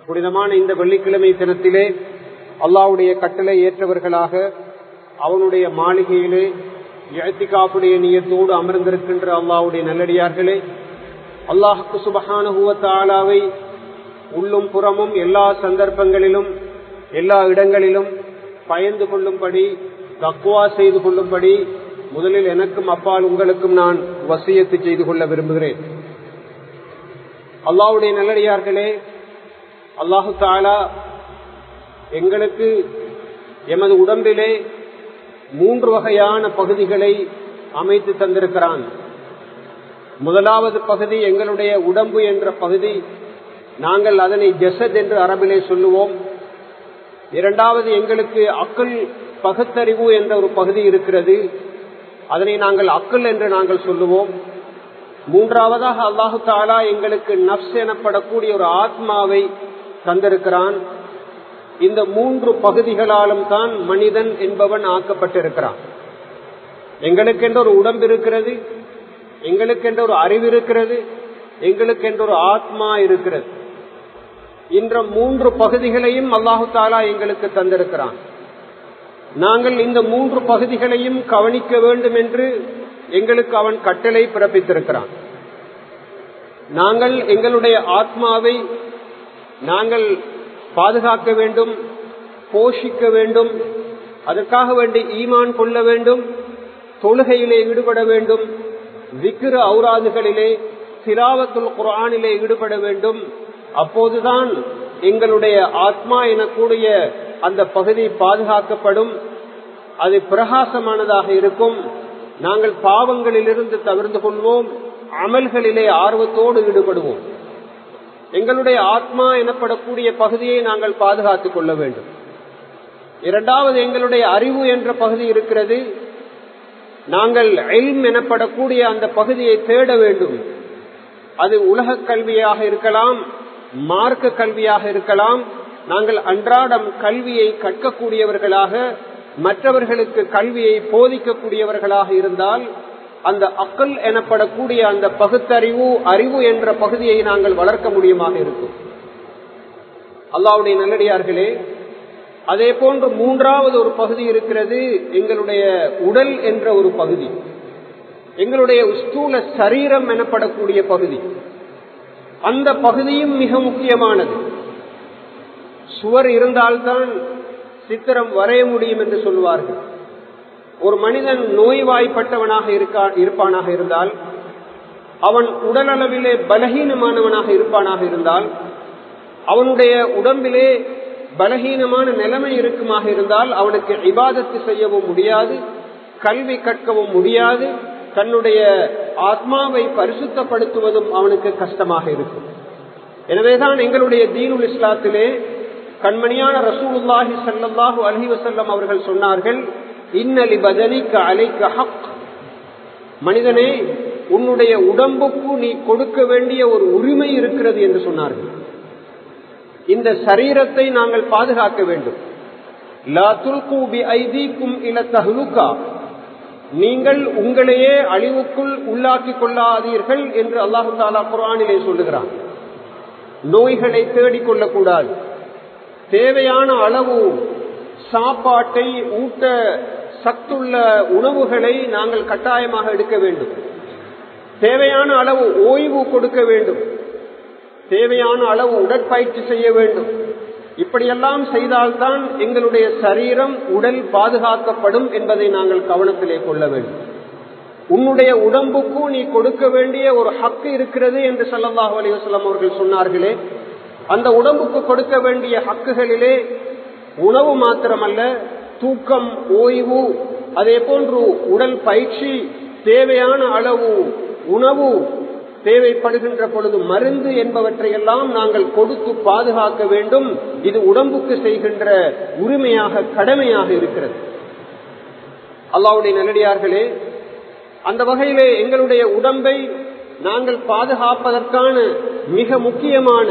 புனிதமான இந்த வெள்ளிக்கிழமை தினத்திலே அல்லாவுடைய கட்டளை ஏற்றவர்களாக அவனுடைய மாளிகையிலே எழுத்திகாப்புடைய நீயத்தோடு அமர்ந்திருக்கின்ற அல்லாவுடைய நல்லடியார்களே அல்லாஹுக்கு சுபகானுகுவத்தாலாவை உள்ளும் புறமும் எல்லா சந்தர்ப்பங்களிலும் எல்லா இடங்களிலும் பயந்து கொள்ளும்படி தக்குவா செய்து கொள்ளும்படி முதலில் எனக்கும் அப்பால் உங்களுக்கும் நான் வசியத்து செய்து கொள்ள விரும்புகிறேன் அல்லாவுடைய நல்லடியார்களே அல்லாஹு தாலா எங்களுக்கு எமது உடம்பிலே மூன்று வகையான பகுதிகளை அமைத்து தந்திருக்கிறான் முதலாவது பகுதி எங்களுடைய உடம்பு என்ற பகுதி நாங்கள் அதனை ஜெசத் என்று அரபிலே சொல்லுவோம் இரண்டாவது எங்களுக்கு அக்குள் பகுத்தறிவு என்ற ஒரு பகுதி இருக்கிறது அதனை நாங்கள் அக்குள் என்று நாங்கள் சொல்லுவோம் மூன்றாவதாக அல்லாஹு தாலா எங்களுக்கு நப்ஸ் எனப்படக்கூடிய ஒரு ஆத்மாவை தந்திருக்கிறான் இந்த மூன்று பகுதிகளாலும் தான் மனிதன் என்பவன் ஆக்கப்பட்டிருக்கிறான் எங்களுக்கென்ற ஒரு உடம்பு இருக்கிறது எங்களுக்கென்ற ஒரு அறிவு இருக்கிறது எங்களுக்கென்ற ஒரு ஆத்மா இருக்கிறது இன்ற மூன்று பகுதிகளையும் அல்லாஹு தாலா எங்களுக்கு தந்திருக்கிறான் நாங்கள் இந்த மூன்று பகுதிகளையும் கவனிக்க வேண்டும் என்று எங்களுக்கு அவன் கட்டளை பிறப்பித்திருக்கிறான் நாங்கள் எங்களுடைய ஆத்மாவை நாங்கள் பாதுகாக்க வேண்டும் போஷிக்க வேண்டும் அதற்காக வேண்டி ஈமான் கொள்ள வேண்டும் தொழுகையிலே ஈடுபட வேண்டும் விக்கிர ஔராதுகளிலே சிலாவத்துல் குரானிலே ஈடுபட வேண்டும் அப்போதுதான் எங்களுடைய ஆத்மா எனக்கூடிய அந்த பகுதி பாதுகாக்கப்படும் அது பிரகாசமானதாக இருக்கும் நாங்கள் பாவங்களிலிருந்து தவிர்த்து கொள்வோம் அமல்களிலே ஆர்வத்தோடு ஈடுபடுவோம் எங்களுடைய ஆத்மா எனப்படக்கூடிய பகுதியை நாங்கள் பாதுகாத்துக் கொள்ள வேண்டும் இரண்டாவது எங்களுடைய அறிவு என்ற பகுதி இருக்கிறது நாங்கள் எல்ம் எனப்படக்கூடிய அந்த பகுதியை தேட வேண்டும் அது உலக கல்வியாக இருக்கலாம் மார்க்க கல்வியாக இருக்கலாம் நாங்கள் அன்றாடம் கல்வியை கற்கக்கூடியவர்களாக மற்றவர்களுக்கு கல்வியை போதிக்கக்கூடியவர்களாக இருந்தால் அந்த அக்கல் எனப்படக்கூடிய அந்த பகுத்தறிவு அறிவு என்ற பகுதியை நாங்கள் வளர்க்க முடியுமாக இருக்கும் அல்லாவுடைய நல்லடியார்களே அதே போன்று மூன்றாவது ஒரு பகுதி இருக்கிறது எங்களுடைய உடல் என்ற ஒரு பகுதி எங்களுடைய ஸ்தூல சரீரம் எனப்படக்கூடிய பகுதி அந்த பகுதியும் மிக முக்கியமானது சுவர் இருந்தால்தான் சித்திரம் வரைய முடியும் என்று சொல்வார்கள் ஒரு மனிதன் நோய்வாய்ப்பட்டவனாக இருக்கா இருப்பானாக இருந்தால் அவன் உடலளவிலே பலகீனமானவனாக இருப்பானாக இருந்தால் அவனுடைய உடம்பிலே பலகீனமான நிலைமை இருக்குமாக இருந்தால் அவனுக்கு இபாதத்து செய்யவும் முடியாது கல்வி கற்கவும் முடியாது தன்னுடைய ஆத்மாவை பரிசுத்தப்படுத்துவதும் அவனுக்கு கஷ்டமாக இருக்கும் எனவேதான் எங்களுடைய தீனுல் இஸ்லாத்திலே கண்மணியான ரசூலுல்லாஹி சல்லாஹூ அலஹி வசல்லம் அவர்கள் சொன்னார்கள் இன்னலி பதனிக்க அலைக்க ஹக் மனிதனே உன்னுடைய உடம்புக்கு நீ கொடுக்க வேண்டிய ஒரு உரிமை இருக்கிறது என்று சொன்னார்கள் இந்த சரீரத்தை நாங்கள் பாதுகாக்க வேண்டும் லா துல்கூபி ஐதீக்கும் இல தஹ்லுகா நீங்கள் உங்களையே அழிவுக்குள் உள்ளாக்கி கொள்ளாதீர்கள் என்று அல்லாஹு தாலா குரானிலே சொல்லுகிறான் நோய்களை தேடிக் கொள்ளக்கூடாது தேவையான அளவு சாப்பாட்டை ஊட்ட சத்துள்ள உணவுகளை நாங்கள் கட்டாயமாக எடுக்க வேண்டும் தேவையான அளவு ஓய்வு கொடுக்க வேண்டும் தேவையான அளவு உடற்பயிற்சி செய்ய வேண்டும் இப்படியெல்லாம் செய்தால்தான் எங்களுடைய சரீரம் உடல் பாதுகாக்கப்படும் என்பதை நாங்கள் கவனத்திலே கொள்ள வேண்டும் உன்னுடைய உடம்புக்கு நீ கொடுக்க வேண்டிய ஒரு ஹக்கு இருக்கிறது என்று சல்லல்லாஹு அலிவசல்லாம் அவர்கள் சொன்னார்களே அந்த உடம்புக்கு கொடுக்க வேண்டிய ஹக்குகளிலே உணவு மாத்திரமல்ல தூக்கம் ஓய்வு அதே போன்று உடல் பயிற்சி தேவையான அளவு உணவு தேவைப்படுகின்ற பொழுது மருந்து என்பவற்றையெல்லாம் நாங்கள் கொடுத்து பாதுகாக்க வேண்டும் இது உடம்புக்கு செய்கின்ற உரிமையாக கடமையாக இருக்கிறது அல்லாவுடைய நல்லடியார்களே அந்த வகையிலே எங்களுடைய உடம்பை நாங்கள் பாதுகாப்பதற்கான மிக முக்கியமான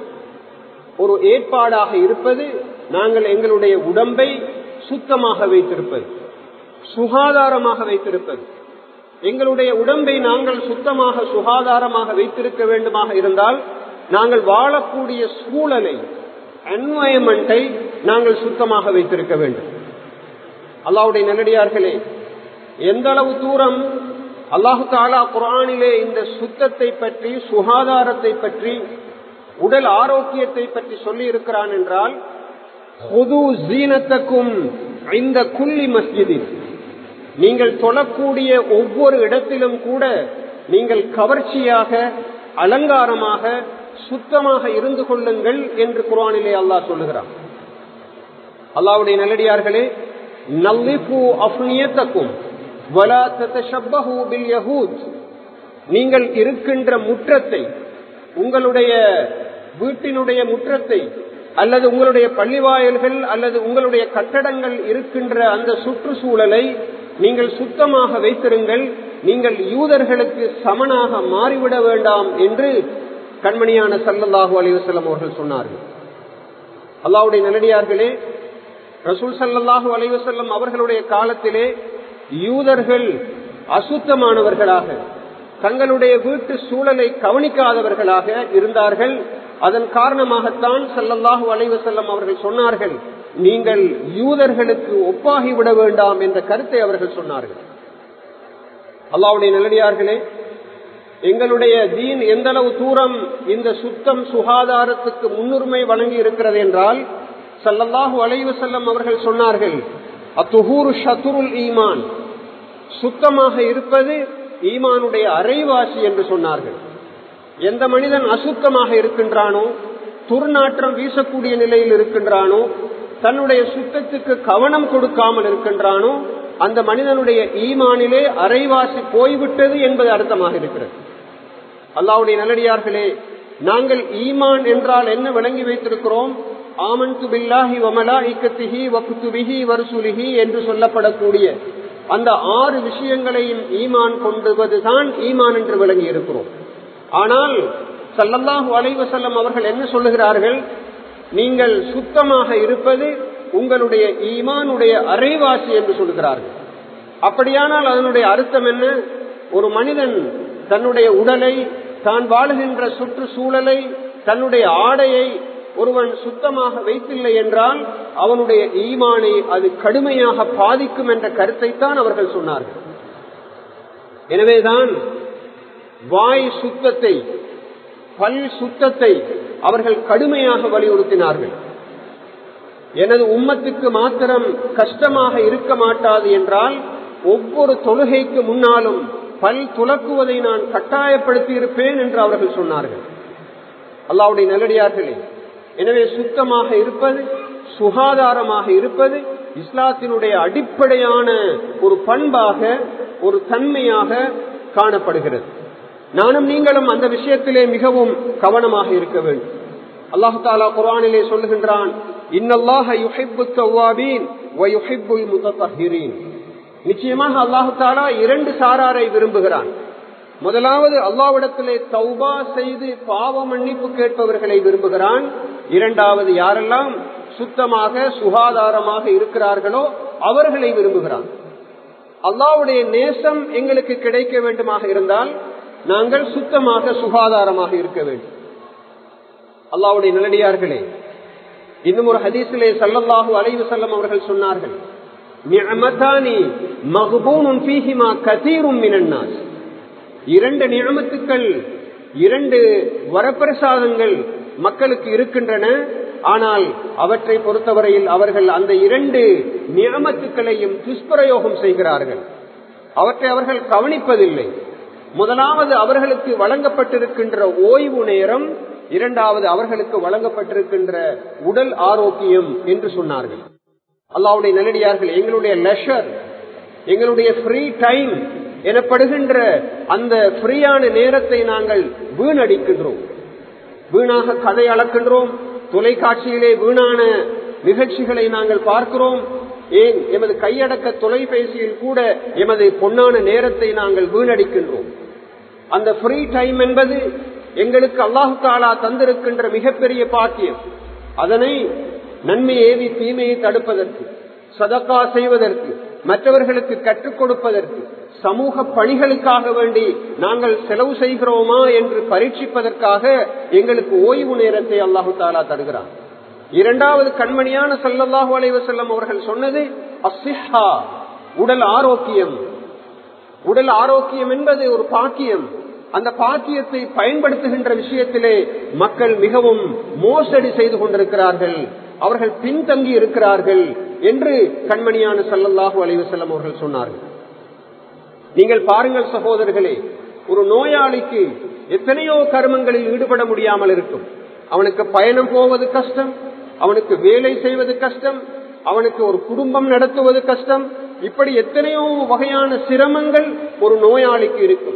ஒரு ஏற்பாடாக இருப்பது நாங்கள் எங்களுடைய உடம்பை சுத்தமாக வைத்திருப்பது சுகாதாரமாக வைத்திருப்பது எங்களுடைய உடம்பை நாங்கள் சுத்தமாக சுகாதாரமாக வைத்திருக்க வேண்டுமாக இருந்தால் நாங்கள் வாழக்கூடிய சூழலை என்வாயன்மெண்டை நாங்கள் சுத்தமாக வைத்திருக்க வேண்டும் அல்லாவுடைய நல்லடியார்களே எந்த அளவு தூரம் அல்லாஹு தாலா குரானிலே இந்த சுத்தத்தை பற்றி சுகாதாரத்தை பற்றி உடல் ஆரோக்கியத்தை பற்றி சொல்லி இருக்கிறான் என்றால் பொது ஜீனத்துக்கும் இந்த குள்ளி மஸ்ஜிதில் நீங்கள் தொழக்கூடிய ஒவ்வொரு இடத்திலும் கூட நீங்கள் கவர்ச்சியாக அலங்காரமாக சுத்தமாக இருந்து கொள்ளுங்கள் என்று குரானிலே அல்லாஹ் சொல்லுகிறான் அல்லாவுடைய நல்லடியார்களே நல்லிப்பு அஃப்னியத்தக்கும் நீங்கள் இருக்கின்ற முற்றத்தை உங்களுடைய வீட்டினுடைய முற்றத்தை அல்லது உங்களுடைய பள்ளிவாயல்கள் அல்லது உங்களுடைய கட்டடங்கள் இருக்கின்ற அந்த சுற்றுச்சூழலை நீங்கள் சுத்தமாக வைத்திருங்கள் நீங்கள் யூதர்களுக்கு சமனாக மாறிவிட வேண்டாம் என்று கண்மணியான சல்லல்லாஹூ அலிவசல்லம் அவர்கள் சொன்னார்கள் அல்லாவுடைய நல்லடியார்களே ரசூல் சல்லாஹூ அலைவசல்லம் அவர்களுடைய காலத்திலே யூதர்கள் அசுத்தமானவர்களாக தங்களுடைய வீட்டு சூழலை கவனிக்காதவர்களாக இருந்தார்கள் அதன் காரணமாகத்தான் சல்லல்லாஹூ அலைவசல்லம் அவர்கள் சொன்னார்கள் நீங்கள் யூதர்களுக்கு ஒப்பாகி விட வேண்டாம் என்ற கருத்தை அவர்கள் சொன்னார்கள் அல்லாவுடைய நல்லடியார்களே எங்களுடைய தீன் எந்த அளவு தூரம் இந்த சுத்தம் சுகாதாரத்துக்கு முன்னுரிமை வழங்கி இருக்கிறது என்றால் சல்லல்லாஹு அலைவு செல்லம் அவர்கள் சொன்னார்கள் அத்துஹூரு ஷத்துருல் ஈமான் சுத்தமாக இருப்பது ஈமானுடைய அரைவாசி என்று சொன்னார்கள் எந்த மனிதன் அசுத்தமாக இருக்கின்றானோ துர்நாற்றம் வீசக்கூடிய நிலையில் இருக்கின்றானோ தன்னுடைய சுத்தத்துக்கு கவனம் கொடுக்காமல் இருக்கின்றானோ அந்த மனிதனுடைய ஈமானிலே அரைவாசி போய்விட்டது என்பது அர்த்தமாக இருக்கிறது அல்லாவுடைய நல்லடியார்களே நாங்கள் ஈமான் என்றால் என்ன விளங்கி வைத்திருக்கிறோம் ஆமன்து பில்லாஹி வமலா இக்கத்திஹி வகுத்துபிஹி வருசுலிஹி என்று சொல்லப்படக்கூடிய அந்த ஆறு விஷயங்களையும் ஈமான் கொண்டுவதுதான் ஈமான் என்று விளங்கி இருக்கிறோம் ஆனால் சல்லல்லாஹு அலைவசல்லம் அவர்கள் என்ன சொல்லுகிறார்கள் நீங்கள் சுத்தமாக இருப்பது உங்களுடைய ஈமானுடைய அரைவாசி என்று சொல்கிறார்கள் அப்படியானால் அதனுடைய அர்த்தம் என்ன ஒரு மனிதன் தன்னுடைய உடலை தான் வாழுகின்ற சுற்றுச்சூழலை தன்னுடைய ஆடையை ஒருவன் சுத்தமாக வைத்தில்லை என்றால் அவனுடைய ஈமானை அது கடுமையாக பாதிக்கும் என்ற கருத்தைத்தான் அவர்கள் சொன்னார்கள் எனவேதான் வாய் சுத்தத்தை பல் சுத்தத்தை அவர்கள் கடுமையாக வலியுறுத்தினார்கள் எனது உம்மத்துக்கு மாத்திரம் கஷ்டமாக இருக்க மாட்டாது என்றால் ஒவ்வொரு தொழுகைக்கு முன்னாலும் பல் துலக்குவதை நான் கட்டாயப்படுத்தி இருப்பேன் என்று அவர்கள் சொன்னார்கள் அல்லாவுடைய நல்லடியார்களே எனவே சுத்தமாக இருப்பது சுகாதாரமாக இருப்பது இஸ்லாத்தினுடைய அடிப்படையான ஒரு பண்பாக ஒரு தன்மையாக காணப்படுகிறது நானும் நீங்களும் அந்த விஷயத்திலே மிகவும் கவனமாக இருக்க வேண்டும் அல்லாஹு தாலா குரானிலே சொல்லுகின்றான் நிச்சயமாக அல்லாஹு தாலா இரண்டு சாராரை விரும்புகிறான் முதலாவது அல்லாவிடத்திலே தௌபா செய்து பாவ மன்னிப்பு கேட்பவர்களை விரும்புகிறான் இரண்டாவது யாரெல்லாம் சுத்தமாக சுகாதாரமாக இருக்கிறார்களோ அவர்களை விரும்புகிறான் அல்லாவுடைய நேசம் எங்களுக்கு கிடைக்க வேண்டுமாக இருந்தால் நாங்கள் சுத்தமாக சுகாதாரமாக இருக்க வேண்டும் அல்லாவுடைய நிலடியார்களே இன்னும் ஒரு ஹதீசிலே சல்லல்லாஹு அலைவு செல்லம் அவர்கள் சொன்னார்கள் இரண்டு நியமத்துக்கள் இரண்டு வரப்பிரசாதங்கள் மக்களுக்கு இருக்கின்றன ஆனால் அவற்றை பொறுத்தவரையில் அவர்கள் அந்த இரண்டு நியமத்துக்களையும் துஷ்பிரயோகம் செய்கிறார்கள் அவற்றை அவர்கள் கவனிப்பதில்லை முதலாவது அவர்களுக்கு வழங்கப்பட்டிருக்கின்ற ஓய்வு நேரம் இரண்டாவது அவர்களுக்கு வழங்கப்பட்டிருக்கின்ற உடல் ஆரோக்கியம் என்று சொன்னார்கள் அல்லாவுடைய நல்லடியார்கள் எங்களுடைய லெஷர் எங்களுடைய ஃப்ரீ டைம் எனப்படுகின்ற அந்த ஃப்ரீயான நேரத்தை நாங்கள் வீணடிக்கின்றோம் வீணாக கதை அளக்கின்றோம் தொலைக்காட்சியிலே வீணான நிகழ்ச்சிகளை நாங்கள் பார்க்கிறோம் ஏன் எமது கையடக்க தொலைபேசியில் கூட எமது பொன்னான நேரத்தை நாங்கள் வீணடிக்கின்றோம் அந்த ஃப்ரீ டைம் என்பது எங்களுக்கு அல்லாஹு தாலா தந்திருக்கின்ற மிகப்பெரிய பாக்கியம் அதனை நன்மை ஏவி தீமையை தடுப்பதற்கு சதக்கா செய்வதற்கு மற்றவர்களுக்கு கற்றுக் கொடுப்பதற்கு சமூக பணிகளுக்காக வேண்டி நாங்கள் செலவு செய்கிறோமா என்று பரீட்சிப்பதற்காக எங்களுக்கு ஓய்வு நேரத்தை அல்லாஹு தாலா தருகிறான் இரண்டாவது கண்மணியான சல்லல்லாஹு அலைஹி வஸல்லம் அவர்கள் சொன்னது அஸ்ஸிஹா உடல் ஆரோக்கியம் உடல் ஆரோக்கியம் என்பது ஒரு பாக்கியம் அந்த பாக்கியத்தை பயன்படுத்துகின்ற விஷயத்திலே மக்கள் மிகவும் மோசடி செய்து கொண்டிருக்கிறார்கள் அவர்கள் பின்தங்கி இருக்கிறார்கள் என்று கண்மணியான சல்லல்லாஹு அலைவசல்லம் அவர்கள் சொன்னார்கள் நீங்கள் பாருங்கள் சகோதரர்களே ஒரு நோயாளிக்கு எத்தனையோ கர்மங்களில் ஈடுபட முடியாமல் இருக்கும் அவனுக்கு பயணம் போவது கஷ்டம் அவனுக்கு வேலை செய்வது கஷ்டம் அவனுக்கு ஒரு குடும்பம் நடத்துவது கஷ்டம் இப்படி எத்தனையோ வகையான சிரமங்கள் ஒரு நோயாளிக்கு இருக்கும்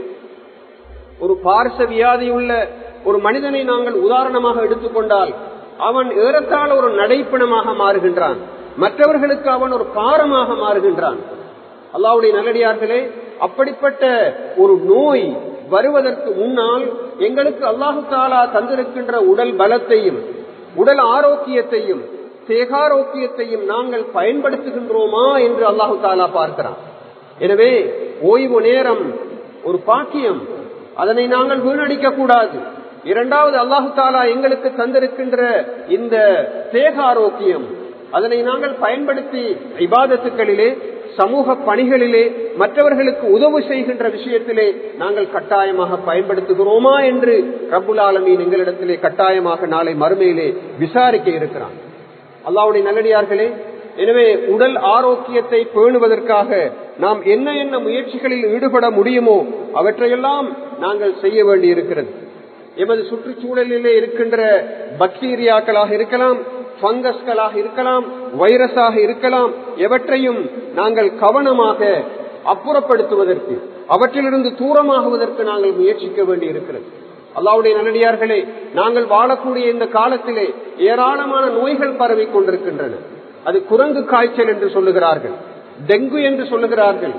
ஒரு பார்ச வியாதி உள்ள ஒரு மனிதனை நாங்கள் உதாரணமாக எடுத்துக்கொண்டால் அவன் ஏறத்தாழ ஒரு நடைப்பிணமாக மாறுகின்றான் மற்றவர்களுக்கு அவன் ஒரு பாரமாக மாறுகின்றான் அல்லாவுடைய நல்லடியார்களே அப்படிப்பட்ட ஒரு நோய் வருவதற்கு முன்னால் எங்களுக்கு அல்லாஹு தாலா தந்திருக்கின்ற உடல் பலத்தையும் உடல் ஆரோக்கியத்தையும் தேகாரோக்கியத்தையும் நாங்கள் பயன்படுத்துகின்றோமா என்று அல்லாஹு தாலா பார்க்கிறான் எனவே ஓய்வு நேரம் ஒரு பாக்கியம் அதனை நாங்கள் வீணடிக்க கூடாது இரண்டாவது அல்லாஹு தாலா எங்களுக்கு தந்திருக்கின்ற இந்த தேகாரோக்கியம் அதனை நாங்கள் பயன்படுத்தி இபாதத்துக்களிலே சமூக பணிகளிலே மற்றவர்களுக்கு உதவு செய்கின்ற விஷயத்திலே நாங்கள் கட்டாயமாக பயன்படுத்துகிறோமா என்று ரபுல் ஆலமீன் எங்களிடத்திலே கட்டாயமாக நாளை மறுமையிலே விசாரிக்க இருக்கிறான் அல்லாவுடைய நல்லடியார்களே எனவே உடல் ஆரோக்கியத்தை பேணுவதற்காக நாம் என்ன என்ன முயற்சிகளில் ஈடுபட முடியுமோ அவற்றையெல்லாம் நாங்கள் செய்ய வேண்டி இருக்கிறது எமது சுற்றுச்சூழலிலே இருக்கின்ற பாக்டீரியாக்களாக இருக்கலாம் பங்கஸ்களாக இருக்கலாம் வைரஸாக இருக்கலாம் எவற்றையும் நாங்கள் கவனமாக அப்புறப்படுத்துவதற்கு அவற்றிலிருந்து தூரமாகுவதற்கு நாங்கள் முயற்சிக்க வேண்டி இருக்கிறது அல்லாவுடைய நல்லடியார்களே நாங்கள் வாழக்கூடிய இந்த காலத்திலே ஏராளமான நோய்கள் பரவி கொண்டிருக்கின்றன அது குரங்கு காய்ச்சல் என்று சொல்லுகிறார்கள் டெங்கு என்று சொல்லுகிறார்கள்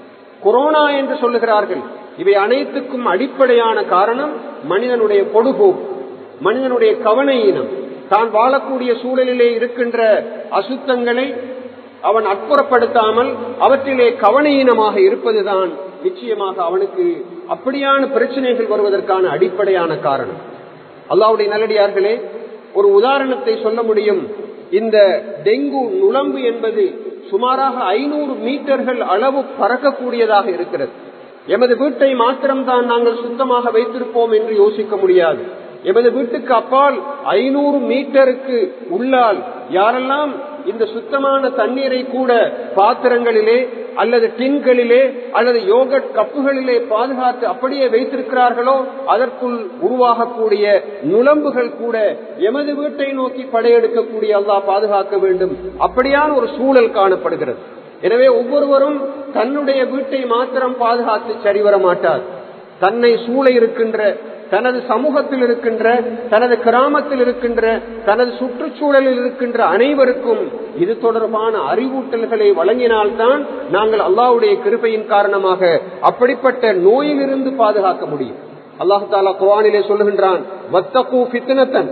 கொரோனா என்று சொல்லுகிறார்கள் இவை அனைத்துக்கும் அடிப்படையான காரணம் மனிதனுடைய பொடுபோக்கு மனிதனுடைய கவனையினம் தான் வாழக்கூடிய சூழலிலே இருக்கின்ற அசுத்தங்களை அவன் அற்புறப்படுத்தாமல் அவற்றிலே கவனையீனமாக இருப்பதுதான் நிச்சயமாக அவனுக்கு அப்படியான பிரச்சனைகள் வருவதற்கான அடிப்படையான காரணம் அல்லாவுடைய நல்லடியார்களே ஒரு உதாரணத்தை சொல்ல முடியும் இந்த டெங்கு நுழம்பு என்பது சுமாராக ஐநூறு மீட்டர்கள் அளவு பறக்கக்கூடியதாக இருக்கிறது எமது வீட்டை மாத்திரம்தான் நாங்கள் சுத்தமாக வைத்திருப்போம் என்று யோசிக்க முடியாது எமது வீட்டுக்கு அப்பால் ஐநூறு மீட்டருக்கு உள்ளால் யாரெல்லாம் இந்த சுத்தமான தண்ணீரை கூட பாத்திரங்களிலே அல்லது டின்களிலே அல்லது யோகட் கப்புகளிலே பாதுகாத்து அப்படியே வைத்திருக்கிறார்களோ அதற்குள் உருவாகக்கூடிய நுழம்புகள் கூட எமது வீட்டை நோக்கி படையெடுக்கக்கூடிய அல்லா பாதுகாக்க வேண்டும் அப்படியான ஒரு சூழல் காணப்படுகிறது எனவே ஒவ்வொருவரும் தன்னுடைய வீட்டை மாத்திரம் பாதுகாத்து சரிவர மாட்டார் தன்னை சூழ இருக்கின்ற தனது சமூகத்தில் இருக்கின்ற தனது கிராமத்தில் இருக்கின்ற தனது சுற்றுச்சூழலில் இருக்கின்ற அனைவருக்கும் இது தொடர்பான அறிவூட்டல்களை வழங்கினால்தான் நாங்கள் அல்லாவுடைய கிருப்பையின் காரணமாக அப்படிப்பட்ட நோயிலிருந்து பாதுகாக்க முடியும் அல்லாஹு தாலா குவானிலே சொல்லுகின்றான் வத்தகு பித்தனத்தன்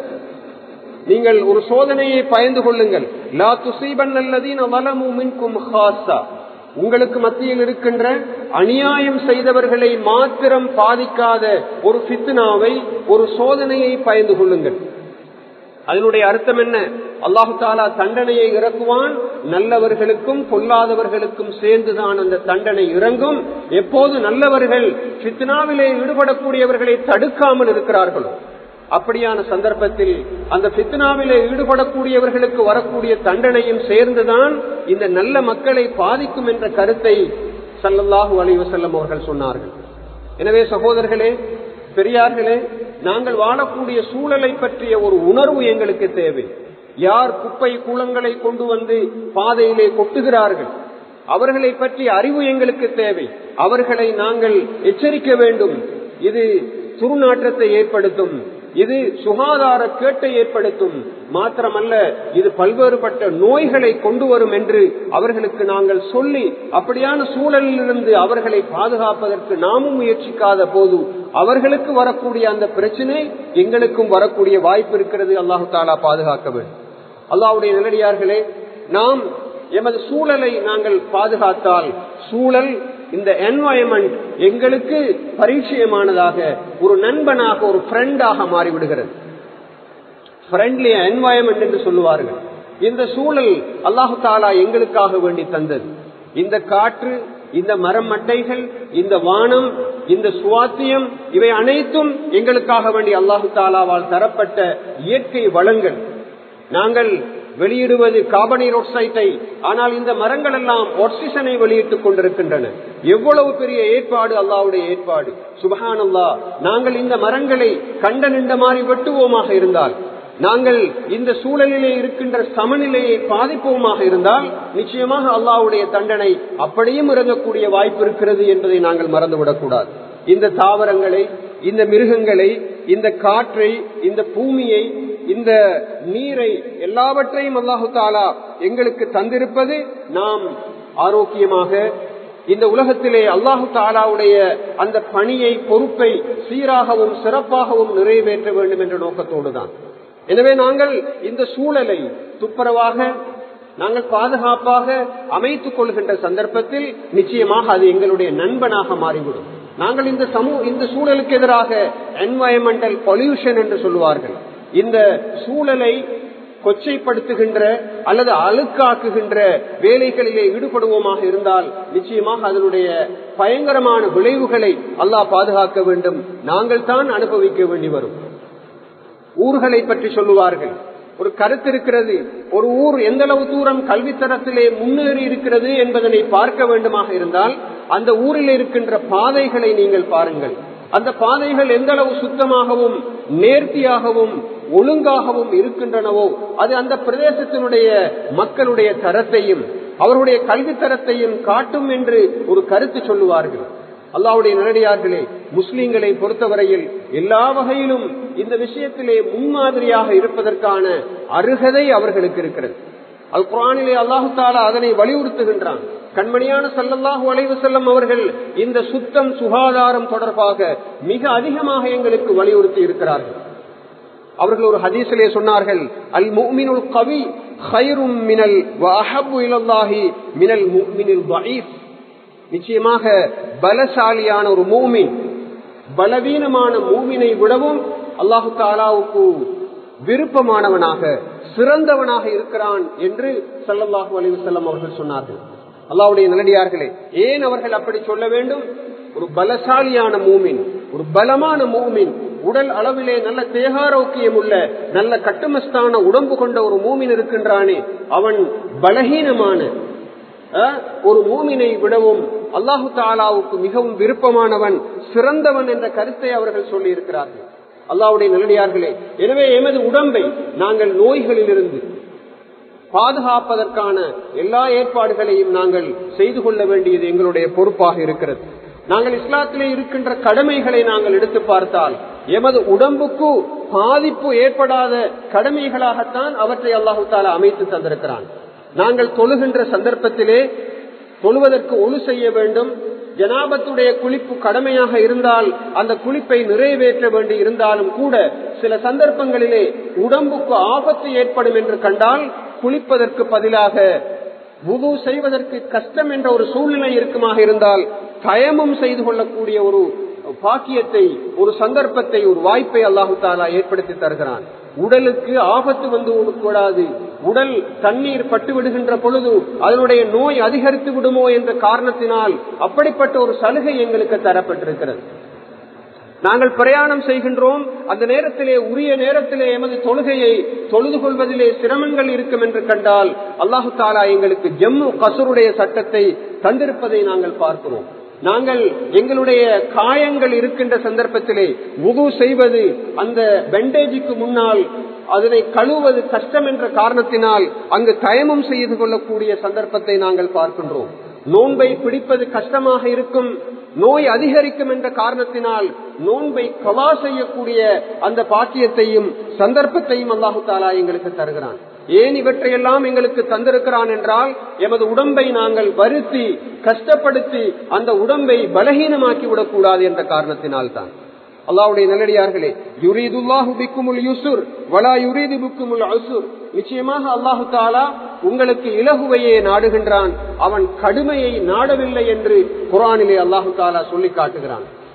நீங்கள் ஒரு சோதனையை பயந்து கொள்ளுங்கள் லா துசீபன் அல்லதீன வலமு மின்கும் ஹாசா உங்களுக்கு மத்தியில் இருக்கின்ற அநியாயம் செய்தவர்களை மாத்திரம் பாதிக்காத ஒரு பித்னாவை ஒரு சோதனையை பயந்து கொள்ளுங்கள் அதனுடைய அர்த்தம் என்ன அல்லாஹு தாலா தண்டனையை இறக்குவான் நல்லவர்களுக்கும் பொல்லாதவர்களுக்கும் சேர்ந்துதான் அந்த தண்டனை இறங்கும் எப்போது நல்லவர்கள் பித்னாவிலே ஈடுபடக்கூடியவர்களை தடுக்காமல் இருக்கிறார்களோ அப்படியான சந்தர்ப்பத்தில் அந்த பித்னாவிலே ஈடுபடக்கூடியவர்களுக்கு வரக்கூடிய தண்டனையும் சேர்ந்துதான் இந்த நல்ல மக்களை பாதிக்கும் என்ற கருத்தை சல்லல்லாஹு அலைவசல்லம் அவர்கள் சொன்னார்கள் எனவே சகோதரர்களே பெரியார்களே நாங்கள் வாழக்கூடிய சூழலை பற்றிய ஒரு உணர்வு எங்களுக்கு தேவை யார் குப்பை குளங்களை கொண்டு வந்து பாதையிலே கொட்டுகிறார்கள் அவர்களை பற்றி அறிவு எங்களுக்கு தேவை அவர்களை நாங்கள் எச்சரிக்க வேண்டும் இது துருநாற்றத்தை ஏற்படுத்தும் இது சுகாதார கேட்டை ஏற்படுத்தும் மாத்திரமல்ல இது பல்வேறுபட்ட நோய்களை கொண்டு வரும் என்று அவர்களுக்கு நாங்கள் சொல்லி அப்படியான சூழலிலிருந்து அவர்களை பாதுகாப்பதற்கு நாமும் முயற்சிக்காத போது அவர்களுக்கு வரக்கூடிய அந்த பிரச்சனை எங்களுக்கும் வரக்கூடிய வாய்ப்பு இருக்கிறது அல்லாஹு தாலா பாதுகாக்க வேண்டும் அல்லாவுடைய நிலடியார்களே நாம் எமது சூழலை நாங்கள் பாதுகாத்தால் சூழல் இந்த என்வாயன்மெண்ட் எங்களுக்கு பரிச்சயமானதாக ஒரு நண்பனாக ஒரு ஃப்ரெண்டாக மாறிவிடுகிறது ஃப்ரெண்ட்லி என்வாயன்மெண்ட் என்று சொல்லுவார்கள் இந்த சூழல் அல்லாஹு தாலா எங்களுக்காக வேண்டி தந்தது இந்த காற்று இந்த மரம் மட்டைகள் இந்த வானம் இந்த சுவாத்தியம் இவை அனைத்தும் எங்களுக்காக வேண்டி அல்லாஹு தாலாவால் தரப்பட்ட இயற்கை வளங்கள் நாங்கள் வெளியிடுவது கார்பனீர் ஆக்சைட்டை ஆனால் இந்த மரங்கள் எல்லாம் ஆக்சிஜனை வெளியிட்டுக் கொண்டிருக்கின்றன எவ்வளவு பெரிய ஏற்பாடு அல்லாவுடைய ஏற்பாடு சுபஹான் அல்லா நாங்கள் இந்த மரங்களை கண்ட நின்ற மாதிரி வெட்டுவோமாக இருந்தால் நாங்கள் இந்த சூழலிலே இருக்கின்ற சமநிலையை பாதிப்போமாக இருந்தால் நிச்சயமாக அல்லாவுடைய தண்டனை அப்படியும் இறங்கக்கூடிய வாய்ப்பு இருக்கிறது என்பதை நாங்கள் மறந்துவிடக்கூடாது இந்த தாவரங்களை இந்த மிருகங்களை இந்த காற்றை இந்த பூமியை இந்த நீரை எல்லாவற்றையும் அல்லாஹு தாலா எங்களுக்கு தந்திருப்பது நாம் ஆரோக்கியமாக இந்த உலகத்திலே அல்லாஹு தாலாவுடைய அந்த பணியை பொறுப்பை சீராகவும் சிறப்பாகவும் நிறைவேற்ற வேண்டும் என்ற நோக்கத்தோடு தான் எனவே நாங்கள் இந்த சூழலை துப்புரவாக நாங்கள் பாதுகாப்பாக அமைத்துக் கொள்கின்ற சந்தர்ப்பத்தில் நிச்சயமாக அது எங்களுடைய நண்பனாக மாறிவிடும் நாங்கள் இந்த சமூக இந்த சூழலுக்கு எதிராக என்வாயன்மெண்டல் பொல்யூஷன் என்று சொல்லுவார்கள் இந்த சூழலை கொச்சைப்படுத்துகின்ற அல்லது அழுக்காக்குகின்ற வேலைகளிலே ஈடுபடுவோமாக இருந்தால் நிச்சயமாக அதனுடைய பயங்கரமான விளைவுகளை அல்லாஹ் பாதுகாக்க வேண்டும் நாங்கள் தான் அனுபவிக்க வேண்டி வரும் ஊர்களை பற்றி சொல்லுவார்கள் ஒரு கருத்து இருக்கிறது ஒரு ஊர் எந்த அளவு தூரம் கல்வித்தரத்திலே முன்னேறி இருக்கிறது என்பதனை பார்க்க வேண்டுமாக இருந்தால் அந்த ஊரில் இருக்கின்ற பாதைகளை நீங்கள் பாருங்கள் அந்த பாதைகள் எந்த அளவு சுத்தமாகவும் நேர்த்தியாகவும் ஒழுங்காகவும் இருக்கின்றனவோ அது அந்த பிரதேசத்தினுடைய மக்களுடைய தரத்தையும் அவருடைய கல்வி தரத்தையும் காட்டும் என்று ஒரு கருத்து சொல்லுவார்கள் அல்லாவுடைய நேரடியார்களே முஸ்லீம்களை பொறுத்தவரையில் எல்லா வகையிலும் இந்த விஷயத்திலே முன்மாதிரியாக இருப்பதற்கான அருகதை அவர்களுக்கு இருக்கிறது அது குரானிலே அல்லாஹு தாலா அதனை வலியுறுத்துகின்றான் கண்மணியான சல்லல்லாஹு அலைவு செல்லம் அவர்கள் இந்த சுத்தம் சுகாதாரம் தொடர்பாக மிக அதிகமாக எங்களுக்கு வலியுறுத்தி இருக்கிறார்கள் அவர்கள் ஒரு ஹதீசிலே சொன்னார்கள் அல் முமினுல் கவி ஹைரும் மினல் வஹபு இலல்லாஹி மினல் முமினில் தஈஃப் நிச்சயமாக பலசாலியான ஒரு மூமின் பலவீனமான மூமினை விடவும் அல்லாஹு தாலாவுக்கு விருப்பமானவனாக சிறந்தவனாக இருக்கிறான் என்று சல்லல்லாஹு அலி வல்லம் அவர்கள் சொன்னார்கள் அல்லாவுடைய நல்லடியார்களே ஏன் அவர்கள் அப்படி சொல்ல வேண்டும் ஒரு பலசாலியான மூமின் ஒரு பலமான மூமின் உடல் அளவிலே நல்ல தேகாரோக்கியம் உள்ள நல்ல கட்டுமஸ்தான உடம்பு கொண்ட ஒரு மூமின் இருக்கின்றானே அவன் பலகீனமான ஒரு மூமினை விடவும் அல்லாஹு தாலாவுக்கு மிகவும் விருப்பமானவன் சிறந்தவன் என்ற கருத்தை அவர்கள் சொல்லி இருக்கிறார்கள் அல்லாவுடைய நல்லடியார்களே எனவே எமது உடம்பை நாங்கள் நோய்களிலிருந்து பாதுகாப்பதற்கான எல்லா ஏற்பாடுகளையும் நாங்கள் செய்து கொள்ள வேண்டியது எங்களுடைய பொறுப்பாக இருக்கிறது நாங்கள் இஸ்லாத்திலே இருக்கின்ற கடமைகளை நாங்கள் எடுத்து பார்த்தால் எமது உடம்புக்கு பாதிப்பு ஏற்படாத கடமைகளாகத்தான் அவற்றை அல்லாஹு தாலா அமைத்து தந்திருக்கிறான் நாங்கள் தொழுகின்ற சந்தர்ப்பத்திலே தொழுவதற்கு ஒழு செய்ய வேண்டும் ஜனாபத்துடைய குளிப்பு கடமையாக இருந்தால் அந்த குளிப்பை நிறைவேற்ற வேண்டி இருந்தாலும் கூட சில சந்தர்ப்பங்களிலே உடம்புக்கு ஆபத்து ஏற்படும் என்று கண்டால் குளிப்பதற்கு பதிலாக உது செய்வதற்கு கஷ்டம் என்ற ஒரு சூழ்நிலை இருக்குமாக இருந்தால் தயமம் செய்து கொள்ளக்கூடிய ஒரு பாக்கியத்தை ஒரு சந்தர்ப்பத்தை ஒரு வாய்ப்பை அல்லாஹு தாலா ஏற்படுத்தி தருகிறான் உடலுக்கு ஆபத்து வந்து கூடாது உடல் தண்ணீர் பட்டு விடுகின்ற பொழுது அதனுடைய நோய் அதிகரித்து விடுமோ என்ற காரணத்தினால் அப்படிப்பட்ட ஒரு சலுகை எங்களுக்கு தரப்பட்டிருக்கிறது நாங்கள் பிரயாணம் செய்கின்றோம் அந்த நேரத்திலே உரிய நேரத்திலே எமது தொழுகையை தொழுது கொள்வதிலே சிரமங்கள் இருக்கும் என்று கண்டால் அல்லாஹு தாலா எங்களுக்கு ஜம்மு கசருடைய சட்டத்தை தந்திருப்பதை நாங்கள் பார்க்கிறோம் நாங்கள் எங்களுடைய காயங்கள் இருக்கின்ற சந்தர்ப்பத்திலே உது செய்வது அந்த பெண்டேஜுக்கு முன்னால் அதனை கழுவுவது கஷ்டம் என்ற காரணத்தினால் அங்கு தயமம் செய்து கொள்ளக்கூடிய சந்தர்ப்பத்தை நாங்கள் பார்க்கின்றோம் நோன்பை பிடிப்பது கஷ்டமாக இருக்கும் நோய் அதிகரிக்கும் என்ற காரணத்தினால் நோன்பை கவா செய்யக்கூடிய அந்த பாக்கியத்தையும் சந்தர்ப்பத்தையும் அல்லாஹு தாலா எங்களுக்கு தருகிறான் ஏன் இவற்றையெல்லாம் எங்களுக்கு தந்திருக்கிறான் என்றால் எமது உடம்பை நாங்கள் வருத்தி கஷ்டப்படுத்தி அந்த உடம்பை பலகீனமாக்கி விடக்கூடாது என்ற காரணத்தினால் தான் அல்லாவுடைய நல்லடியார்களே யுரீதுல்லாஹு பிக்குமுல் யூசுர் வலா யுரீது பிக்குமுல் அசுர் நிச்சயமாக அல்லாஹு தாலா உங்களுக்கு இலகுவையே நாடுகின்றான் அவன் கடுமையை நாடவில்லை என்று குரானிலே அல்லாஹு தாலா சொல்லி காட்டுகிறான்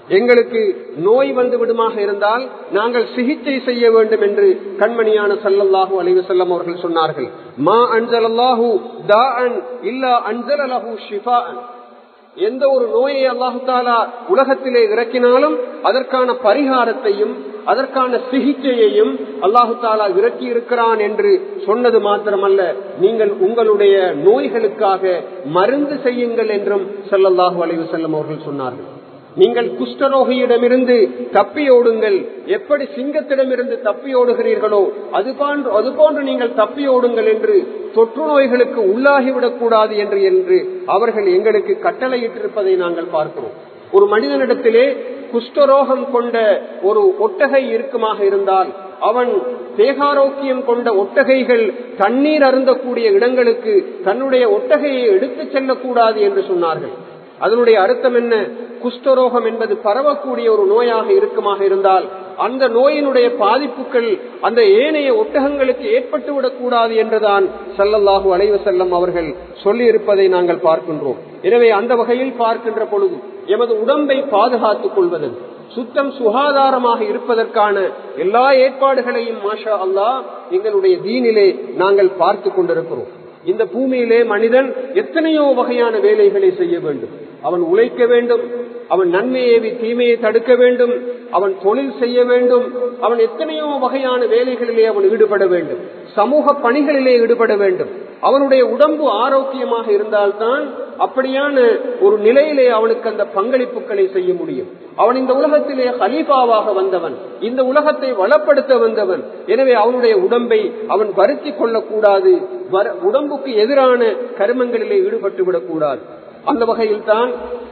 எங்களுக்கு நோய் வந்து விடுமாக இருந்தால் நாங்கள் சிகிச்சை செய்ய வேண்டும் என்று கண்மணியான சல்லல்லாஹு அலைவு செல்லம் அவர்கள் சொன்னார்கள் மா அன்சலல்லாஹு தாஅன் இல்லா அன்சலலஹு ஷிஃபாஅன் எந்த ஒரு நோயை அல்லாஹு தாலா உலகத்திலே இறக்கினாலும் அதற்கான பரிகாரத்தையும் அதற்கான சிகிச்சையையும் அல்லாஹு தாலா இறக்கி இருக்கிறான் என்று சொன்னது மாத்திரமல்ல நீங்கள் உங்களுடைய நோய்களுக்காக மருந்து செய்யுங்கள் என்றும் செல்லல்லாஹு அலைவு செல்லம் அவர்கள் சொன்னார்கள் நீங்கள் குஷ்டரோகியிடமிருந்து தப்பியோடுங்கள் எப்படி சிங்கத்திடமிருந்து தப்பியோடுகிறீர்களோ அது போன்று அது போன்று நீங்கள் தப்பியோடுங்கள் என்று தொற்று நோய்களுக்கு உள்ளாகிவிடக் கூடாது என்று என்று அவர்கள் எங்களுக்கு கட்டளையிட்டிருப்பதை நாங்கள் பார்க்கிறோம் ஒரு மனிதனிடத்திலே குஷ்டரோகம் கொண்ட ஒரு ஒட்டகை இருக்குமாக இருந்தால் அவன் தேகாரோக்கியம் கொண்ட ஒட்டகைகள் தண்ணீர் அருந்தக்கூடிய இடங்களுக்கு தன்னுடைய ஒட்டகையை எடுத்துச் செல்லக்கூடாது என்று சொன்னார்கள் அதனுடைய அர்த்தம் என்ன குஷ்டரோகம் என்பது பரவக்கூடிய ஒரு நோயாக இருக்குமாக இருந்தால் அந்த நோயினுடைய பாதிப்புகள் அந்த ஏனைய ஒட்டகங்களுக்கு ஏற்பட்டுவிடக் கூடாது என்றுதான் சல்லல்லாஹு அலைவ செல்லம் அவர்கள் சொல்லி இருப்பதை நாங்கள் பார்க்கின்றோம் எனவே அந்த வகையில் பார்க்கின்ற பொழுது எமது உடம்பை பாதுகாத்துக் கொள்வது சுத்தம் சுகாதாரமாக இருப்பதற்கான எல்லா ஏற்பாடுகளையும் மாஷா அல்லாஹ் எங்களுடைய தீனிலே நாங்கள் பார்த்து கொண்டிருக்கிறோம் இந்த பூமியிலே மனிதன் எத்தனையோ வகையான வேலைகளை செய்ய வேண்டும் அவன் உழைக்க வேண்டும் அவன் நன்மையை தீமையை தடுக்க வேண்டும் அவன் தொழில் செய்ய வேண்டும் அவன் எத்தனையோ வகையான வேலைகளிலே அவன் ஈடுபட வேண்டும் சமூக பணிகளிலே ஈடுபட வேண்டும் அவனுடைய உடம்பு ஆரோக்கியமாக இருந்தால்தான் அப்படியான ஒரு நிலையிலே அவனுக்கு அந்த பங்களிப்புகளை செய்ய முடியும் அவன் இந்த உலகத்திலே ஹலீஃபாவாக வந்தவன் இந்த உலகத்தை வளப்படுத்த வந்தவன் எனவே அவனுடைய உடம்பை அவன் வருத்தி கொள்ளக்கூடாது உடம்புக்கு எதிரான கருமங்களிலே ஈடுபட்டு விடக்கூடாது அந்த வகையில் தான்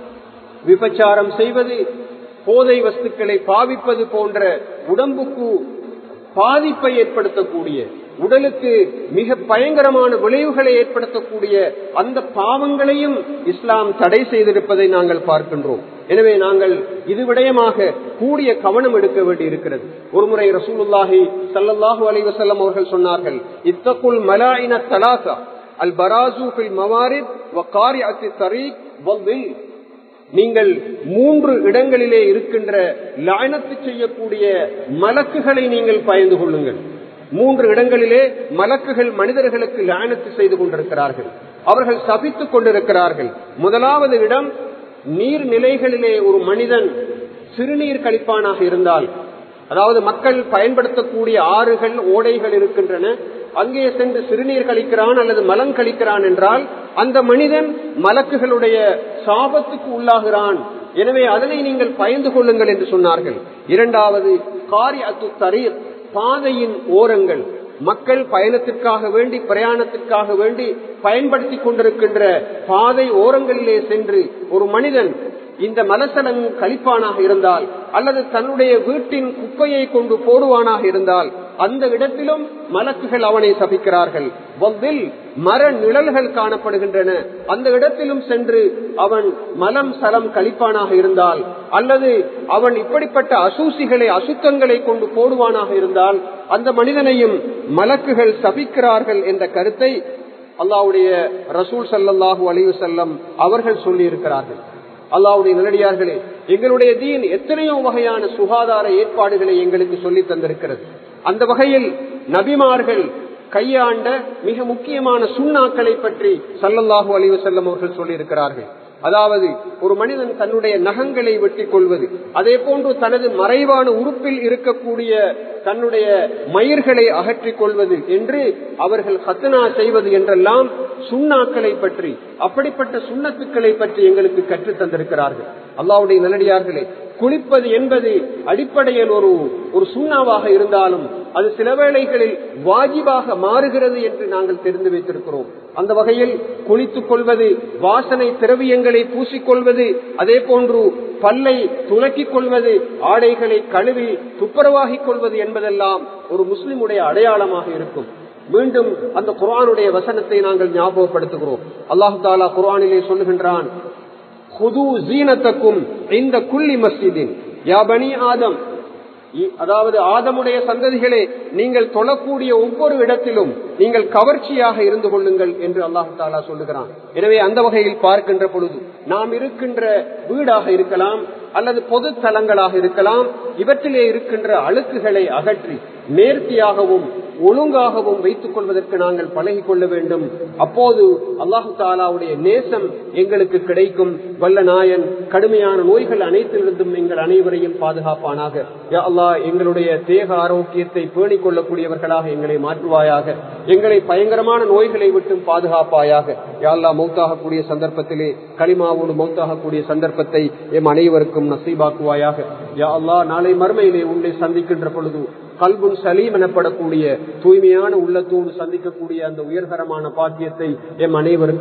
விபச்சாரம் செய்வது போதை வஸ்துக்களை பாவிப்பது போன்ற உடம்புக்கு பாதிப்பை ஏற்படுத்தக்கூடிய உடலுக்கு மிக பயங்கரமான விளைவுகளை ஏற்படுத்தக்கூடிய அந்த பாவங்களையும் இஸ்லாம் தடை செய்திருப்பதை நாங்கள் பார்க்கின்றோம் எனவே நாங்கள் இது விடயமாக கூடிய கவனம் எடுக்க வேண்டி இருக்கிறது ஒருமுறை ரசூலுல்லாஹி சல்லல்லாஹு அலைவசல்லம் அவர்கள் சொன்னார்கள் இத்தக்குள் மலாயின தலாசா அல் பராசு பில் மவாரித் வக்காரி அத்தி தரீக் வல்வில் நீங்கள் மூன்று இடங்களிலே இருக்கின்ற லாயனத்து செய்யக்கூடிய மலக்குகளை நீங்கள் பயந்து கொள்ளுங்கள் மூன்று இடங்களிலே மலக்குகள் மனிதர்களுக்கு லாயனத்து செய்து கொண்டிருக்கிறார்கள் அவர்கள் சபித்துக் கொண்டிருக்கிறார்கள் முதலாவது இடம் நீர்நிலைகளிலே ஒரு மனிதன் சிறுநீர் கழிப்பானாக இருந்தால் அதாவது மக்கள் பயன்படுத்தக்கூடிய ஆறுகள் ஓடைகள் இருக்கின்றன அங்கே சென்று சிறுநீர் கழிக்கிறான் அல்லது மலம் கழிக்கிறான் என்றால் அந்த மனிதன் மலக்குகளுடைய சாபத்துக்கு உள்ளாகிறான் எனவே அதனை நீங்கள் பயந்து கொள்ளுங்கள் என்று சொன்னார்கள் இரண்டாவது காரி அத்து தரீர் பாதையின் ஓரங்கள் மக்கள் பயணத்திற்காக வேண்டி பிரயாணத்திற்காக வேண்டி பயன்படுத்தி கொண்டிருக்கின்ற பாதை ஓரங்களிலே சென்று ஒரு மனிதன் இந்த மலசலம் கழிப்பானாக இருந்தால் அல்லது தன்னுடைய வீட்டின் குப்பையை கொண்டு போடுவானாக இருந்தால் அந்த இடத்திலும் மலக்குகள் அவனை சபிக்கிறார்கள் வவ்வில் மர நிழல்கள் காணப்படுகின்றன அந்த இடத்திலும் சென்று அவன் மலம் சலம் கழிப்பானாக இருந்தால் அல்லது அவன் இப்படிப்பட்ட அசூசிகளை அசுத்தங்களை கொண்டு போடுவானாக இருந்தால் அந்த மனிதனையும் மலக்குகள் சபிக்கிறார்கள் என்ற கருத்தை அல்லாவுடைய ரசூல் சல்லாஹூ அலிவு செல்லம் அவர்கள் சொல்லி இருக்கிறார்கள் அல்லாவுடைய நிலடியார்களே எங்களுடைய தீன் எத்தனையோ வகையான சுகாதார ஏற்பாடுகளை எங்களுக்கு சொல்லி தந்திருக்கிறது அந்த வகையில் நபிமார்கள் கையாண்ட மிக முக்கியமான சுண்ணாக்களை பற்றி சல்லல்லாஹு அலிவு செல்லம் அவர்கள் சொல்லியிருக்கிறார்கள் அதாவது ஒரு மனிதன் தன்னுடைய நகங்களை வெட்டி கொள்வது அதே போன்று தனது மறைவான உறுப்பில் இருக்கக்கூடிய தன்னுடைய மயிர்களை அகற்றிக் கொள்வது என்று அவர்கள் ஹத்தனா செய்வது என்றெல்லாம் சுண்ணாக்களை பற்றி அப்படிப்பட்ட சுண்ணத்துக்களை பற்றி எங்களுக்கு கற்றுத் தந்திருக்கிறார்கள் அல்லாவுடைய நல்லடியார்களே குளிப்பது என்பது அடிப்படையில் ஒரு ஒரு சுண்ணாவாக இருந்தாலும் அது சில வேளைகளில் வாஜிபாக மாறுகிறது என்று நாங்கள் தெரிந்து வைத்திருக்கிறோம் அந்த வகையில் குளித்துக் கொள்வது வாசனை திரவியங்களை பூசிக்கொள்வது அதே போன்று பல்லை துலக்கிக் கொள்வது ஆடைகளை கழுவி துப்புரவாகிக் கொள்வது என்பதெல்லாம் ஒரு முஸ்லிமுடைய அடையாளமாக இருக்கும் மீண்டும் அந்த குரானுடைய வசனத்தை நாங்கள் ஞாபகப்படுத்துகிறோம் அல்லாஹு தாலா குரானிலே சொல்லுகின்றான் ஹுது ஜீனத்தக்கும் இந்த குள்ளி மஸ்ஜிதின் யாபனி ஆதம் அதாவது ஆதமுடைய சந்ததிகளே நீங்கள் தொழக்கூடிய ஒவ்வொரு இடத்திலும் நீங்கள் கவர்ச்சியாக இருந்து கொள்ளுங்கள் என்று அல்லாஹு தாலா சொல்லுகிறான் எனவே அந்த வகையில் பார்க்கின்ற பொழுது நாம் இருக்கின்ற வீடாக இருக்கலாம் அல்லது பொது தலங்களாக இருக்கலாம் இவற்றிலே இருக்கின்ற அழுக்குகளை அகற்றி நேர்த்தியாகவும் ஒழுங்காகவும் வைத்துக் கொள்வதற்கு நாங்கள் பழகி கொள்ள வேண்டும் அப்போது அல்லாஹு தாலாவுடைய நேசம் எங்களுக்கு கிடைக்கும் வல்ல நாயன் கடுமையான நோய்கள் அனைத்திலிருந்தும் எங்கள் அனைவரையும் பாதுகாப்பானாக யா அல்லாஹ் எங்களுடைய தேக ஆரோக்கியத்தை பேணிக் கொள்ளக்கூடியவர்களாக எங்களை மாற்றுவாயாக எங்களை பயங்கரமான நோய்களை விட்டும் பாதுகாப்பாயாக யா அல்லாஹ் மௌத்தாகக்கூடிய சந்தர்ப்பத்திலே களிமாவோடு மௌத்தாகக்கூடிய சந்தர்ப்பத்தை எம் அனைவருக்கும் நசீபாக்குவாயாக யா அல்லாஹ் நாளை மறுமையிலே உன்னை சந்திக்கின்ற பொழுது கல்புன் சலீம் எனப்படக்கூடிய தூய்மையான உள்ளத்தோடு சந்திக்கக்கூடிய அந்த உயர்தரமான பாக்கியத்தை எம் அனைவருக்கும்